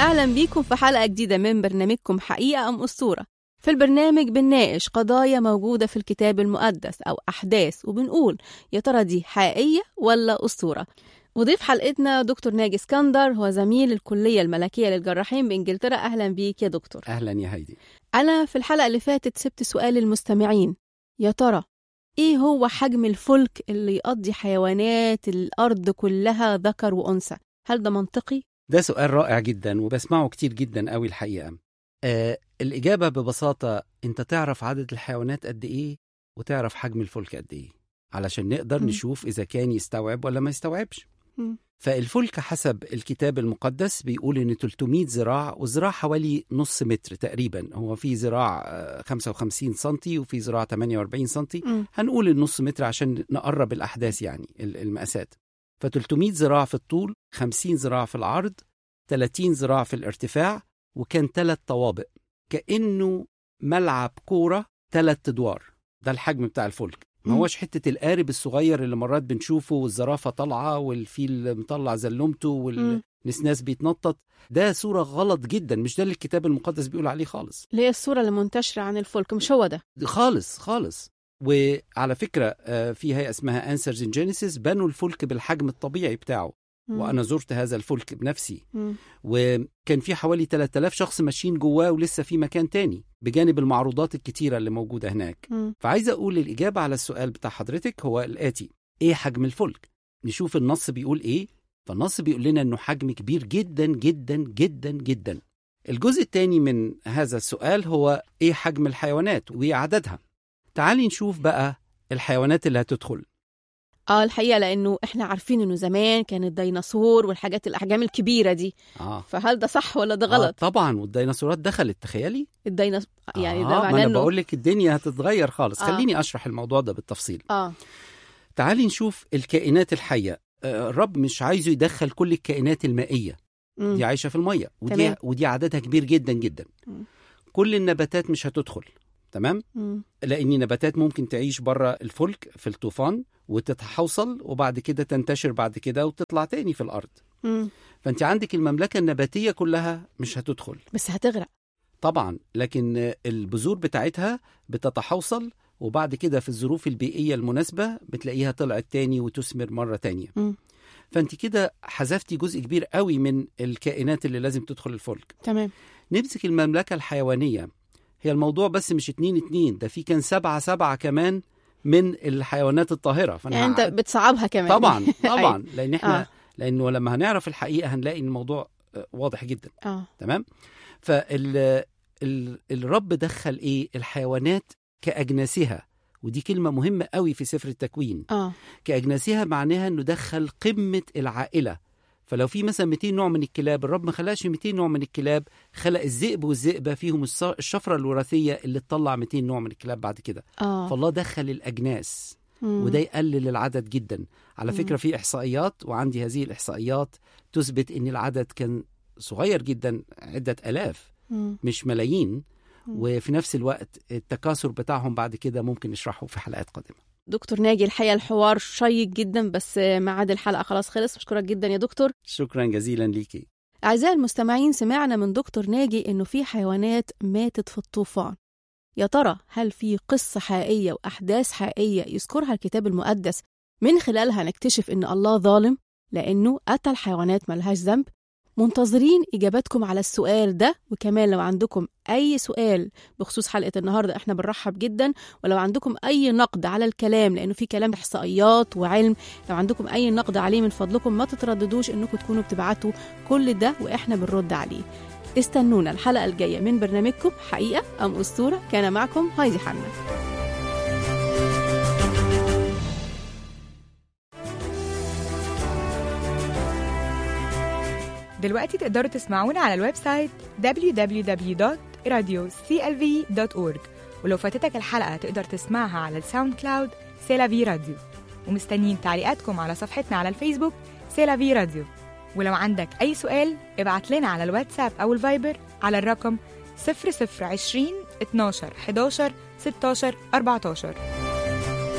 أهلا بيكم في حلقة جديدة من برنامجكم حقيقة أم أسطورة في البرنامج بنناقش قضايا موجودة في الكتاب المقدس أو أحداث وبنقول يا ترى دي حقيقية ولا أسطورة وضيف حلقتنا دكتور ناجي اسكندر هو زميل الكلية الملكية للجراحين بإنجلترا أهلا بيك يا دكتور اهلا يا هايدي أنا في الحلقة اللي فاتت سبت سؤال للمستمعين يا ترى إيه هو حجم الفلك اللي يقضي حيوانات الأرض كلها ذكر وأنثى هل ده منطقي؟ ده سؤال رائع جدا وبسمعه كتير جدا قوي الحقيقه آه الاجابه ببساطه انت تعرف عدد الحيوانات قد ايه وتعرف حجم الفلك قد ايه علشان نقدر مم. نشوف اذا كان يستوعب ولا ما يستوعبش مم. فالفلك حسب الكتاب المقدس بيقول ان 300 ذراع وذراع حوالي نص متر تقريبا هو في ذراع آه، 55 سنتي وفي ذراع 48 سنتي مم. هنقول النص متر عشان نقرب الأحداث يعني ال- المقاسات ف 300 ذراع في الطول 50 ذراع في العرض 30 ذراع في الارتفاع وكان ثلاث طوابق كأنه ملعب كورة ثلاث أدوار ده الحجم بتاع الفلك ما مم. هوش حتة القارب الصغير اللي مرات بنشوفه والزرافة طالعة والفيل مطلع زلمته مم. والنسناس بيتنطط ده صورة غلط جدا مش ده اللي الكتاب المقدس بيقول عليه خالص اللي هي الصورة اللي منتشرة عن الفلك مش هو ده خالص خالص وعلى فكرة آه، في هيئة اسمها أنسرز إن جينيسيس بنوا الفلك بالحجم الطبيعي بتاعه مم. وأنا زرت هذا الفلك بنفسي مم. وكان في حوالي 3000 شخص ماشيين جواه ولسه في مكان تاني بجانب المعروضات الكتيرة اللي موجودة هناك مم. فعايز أقول الإجابة على السؤال بتاع حضرتك هو الآتي إيه حجم الفلك؟ نشوف النص بيقول إيه فالنص بيقول لنا إنه حجم كبير جدا جدا جدا جدا الجزء الثاني من هذا السؤال هو إيه حجم الحيوانات وإيه عددها تعالي نشوف بقى الحيوانات اللي هتدخل اه الحقيقة لأنه احنا عارفين إنه زمان كان الديناصور والحاجات الأحجام الكبيرة دي آه. فهل ده صح ولا ده آه غلط؟ طبعا والديناصورات دخلت تخيلي الديناصور يعني آه ده ما معناه أنا إنه بقول لك الدنيا هتتغير خالص آه. خليني أشرح الموضوع ده بالتفصيل اه تعالي نشوف الكائنات الحية آه، الرب مش عايزه يدخل كل الكائنات المائية مم. دي عايشه في الميه ودي تمام. ودي عددها كبير جدا جدا مم. كل النباتات مش هتدخل تمام مم. لان النباتات ممكن تعيش بره الفلك في الطوفان وتتحوصل وبعد كده تنتشر بعد كده وتطلع تاني في الارض مم. فانت عندك المملكه النباتيه كلها مش هتدخل بس هتغرق طبعا لكن آه، البذور بتاعتها بتتحوصل وبعد كده في الظروف البيئيه المناسبه بتلاقيها طلعت تاني وتثمر مره تانيه مم. فانت كده حذفتي جزء كبير قوي من الكائنات اللي لازم تدخل الفلك تمام نمسك المملكة الحيوانية هي الموضوع بس مش اتنين اتنين ده في كان سبعة سبعة كمان من الحيوانات الطاهرة فأنا يعني أنت ه- بتصعبها كمان طبعا طبعا لأن احنا آه. آه. لأنه لما هنعرف الحقيقة هنلاقي إن الموضوع آه، واضح جدا اه تمام فال ال- الرب دخل إيه الحيوانات كأجناسها ودي كلمة مهمة قوي في سفر التكوين اه كأجناسها معناها انه دخل قمة العائلة فلو في مثلا 200 نوع من الكلاب الرب ما خلقش 200 نوع من الكلاب خلق الذئب والذئبة فيهم الص- الشفرة الوراثية اللي تطلع 200 نوع من الكلاب بعد كده اه فالله دخل الأجناس مم. وده يقلل العدد جدا على مم. فكرة في إحصائيات وعندي هذه الإحصائيات تثبت ان العدد كان صغير جدا عدة ألاف مم. مش ملايين مم. وفي نفس الوقت التكاثر بتاعهم بعد كده ممكن نشرحه في حلقات قادمة دكتور ناجي الحقيقة الحوار شيق جدا بس ميعاد الحلقة خلاص خلص بشكرك جدا يا دكتور شكرا جزيلا ليكي أعزائي المستمعين سمعنا من دكتور ناجي إنه في حيوانات ماتت في الطوفان يا ترى هل في قصة حقيقية وأحداث حقيقية يذكرها الكتاب المقدس من خلالها نكتشف إن الله ظالم لأنه قتل حيوانات ملهاش ذنب منتظرين إجاباتكم على السؤال ده وكمان لو عندكم أي سؤال بخصوص حلقة النهاردة إحنا بنرحب جدا ولو عندكم أي نقد على الكلام لأنه في كلام إحصائيات وعلم لو عندكم أي نقد عليه من فضلكم ما تترددوش إنكم تكونوا بتبعتوا كل ده وإحنا بنرد عليه استنونا الحلقة الجاية من برنامجكم حقيقة أم أسطورة كان معكم هايدي حنا دلوقتي تقدروا تسمعونا على الويب سايت www.radioclv.org ولو فاتتك الحلقة تقدر تسمعها على الساوند كلاود سيلافي راديو ومستنيين تعليقاتكم على صفحتنا على الفيسبوك سيلافي راديو ولو عندك أي سؤال ابعت لنا على الواتساب أو الفايبر على الرقم 0020 12 11 16 14